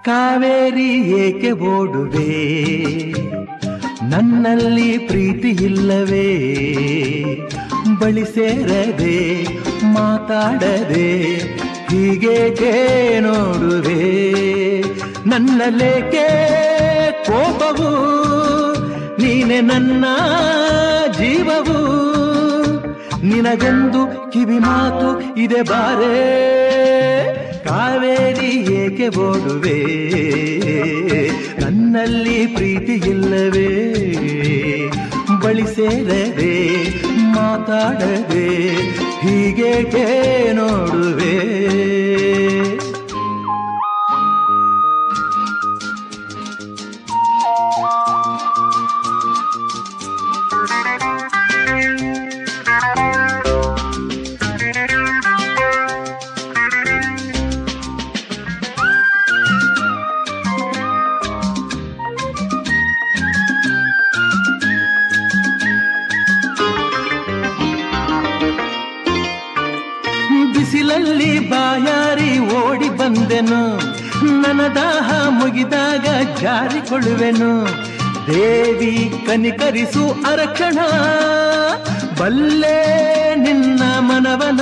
ಕಾವೇರಿ ಏಕೆ ಓಡುವೆ ನನ್ನಲ್ಲಿ ಪ್ರೀತಿ ಇಲ್ಲವೇ ಬಳಿ ಸೇರದೆ ಮಾತಾಡದೆ ಹೀಗೇಕೆ ನೋಡುವೆ ನನ್ನಲ್ಲೇಕೆ ಕೋಪವು ನೀನೆ ನನ್ನ ಜೀವವು ನಿನಗೆಂದು ಕಿವಿ ಮಾತು ಇದೆ ಬಾರೆ ಕಾವೇರಿ ಏಕೆ ಓಡುವೆ ನನ್ನಲ್ಲಿ ಪ್ರೀತಿ ಇಲ್ಲವೇ ಬಳಿ ಸೇರದೆ ಮಾತಾಡದೆ ಹೀಗೇಕೆ ನೋಡುವೆ ಬಿಸಿಲಲ್ಲಿ ಬಾಯಾರಿ ಓಡಿ ಬಂದೆನು ನನ್ನ ದಾಹ ಮುಗಿದಾಗ ಜಾರಿಕೊಳ್ಳುವೆನು ದೇವಿ ಕನಿಕರಿಸು ಅರಕ್ಷಣ ಬಲ್ಲೆ ನಿನ್ನ ಮನವನ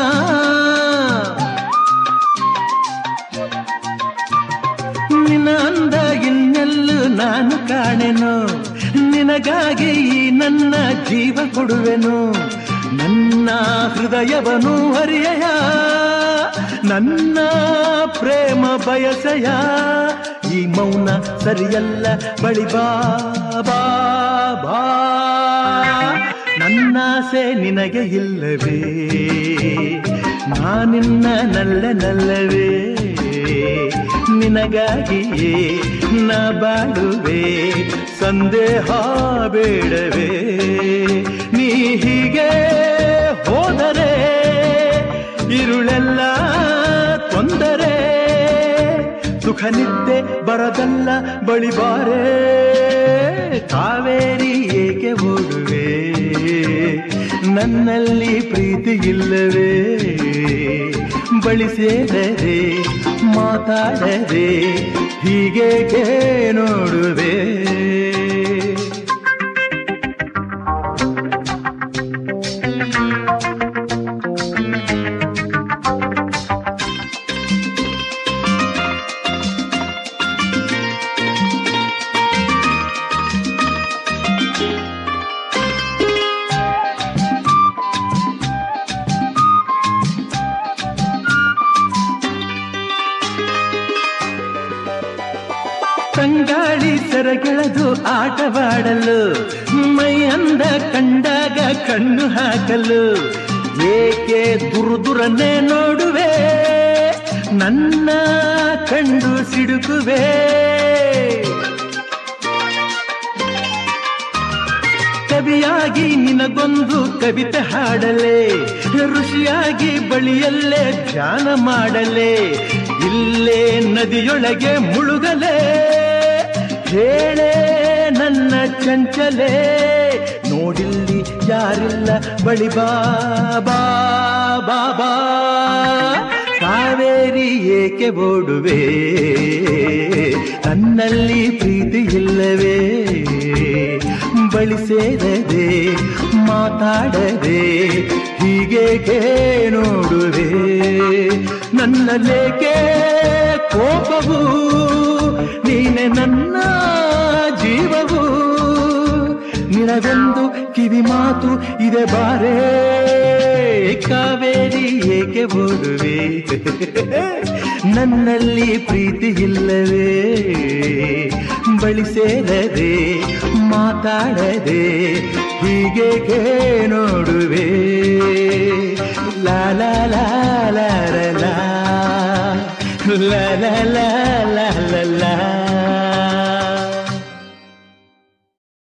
ನಿನ್ನ ಅಂದ ಇನ್ನೆಲ್ಲೂ ನಾನು ಕಾಣೆನು ನಿನಗಾಗಿ ಈ ನನ್ನ ಜೀವ ಕೊಡುವೆನು ನನ್ನ ಹೃದಯವನು ಹರಿಯಯ ನನ್ನ ಪ್ರೇಮ ಬಯಸಯ ಈ ಮೌನ ಸರಿಯಲ್ಲ ಬಳಿ ಬಾ ಬಾ ಬಾ ನನ್ನಾಸೆ ನಿನಗೆ ಇಲ್ಲವೇ ನಾನಿನ್ನ ನಲ್ಲ ನಲ್ಲವೇ ನಿನಗಾಗಿಯೇ ನಾ ಬಾಳುವೆ ಸಂದೇಹ ಬೇಡವೇ ನೀ ಹೀಗೆ ಹೋದರೆ ಇರುಳೆಲ್ಲ ತೊಂದರೆ ಸುಖ ನಿದ್ದೆ ಬರದಲ್ಲ ಬಳಿ ಬಾರೆ ಕಾವೇರಿ ಏಕೆ ಓಡುವೆ ನನ್ನಲ್ಲಿ ಪ್ರೀತಿ ಇಲ್ಲವೇ ಬಳಿ ಸೇರದೆ ಮಾತಾಡದೆ ಹೀಗೇಕೆ ನೋಡುವೆ ತಂಗಾಳಿ ಸೆರಗೆಳೆದು ಆಟವಾಡಲು ಮೈ ಅಂದ ಕಂಡಾಗ ಕಣ್ಣು ಹಾಕಲು ಏಕೆ ದುರುದುರನ್ನೇ ನೋಡುವೆ ನನ್ನ ಕಂಡು ಸಿಡುಕುವೆ ಕವಿಯಾಗಿ ನಿನಗೊಂದು ಕವಿತೆ ಹಾಡಲೆ ಋಷಿಯಾಗಿ ಬಳಿಯಲ್ಲೇ ಧ್ಯಾನ ಮಾಡಲೆ ಇಲ್ಲೇ ನದಿಯೊಳಗೆ ಮುಳುಗಲೆ ಹೇಳೆ ನನ್ನ ಚಂಚಲೆ ನೋಡಿಲ್ಲಿ ಯಾರಿಲ್ಲ ಬಳಿ ಬಾ ಬಾ ಬಾ ಬಾ ಕಾವೇರಿ ಏಕೆ ಓಡುವೆ ನನ್ನಲ್ಲಿ ಪ್ರೀತಿ ಇಲ್ಲವೇ ಬಳಿ ಸೇರದೆ ಮಾತಾಡದೆ ಹೀಗೇಕೆ ನೋಡುವೆ ನನ್ನಲ್ಲೇಕೆ ಕೋಪವು ನೀನೆ ನನ್ನ ಜೀವವು ನಿನಗೊಂದು ಕಿವಿ ಮಾತು ಇದೆ ಬಾರೇ ಕಾವೇರಿ ಏಕೆ ಓಡುವೆ ನನ್ನಲ್ಲಿ ಪ್ರೀತಿ ಇಲ್ಲವೇ ಬಳಿ ಸೇರದೆ ಮಾತಾಡದೆ ಹೀಗೆ ನೋಡು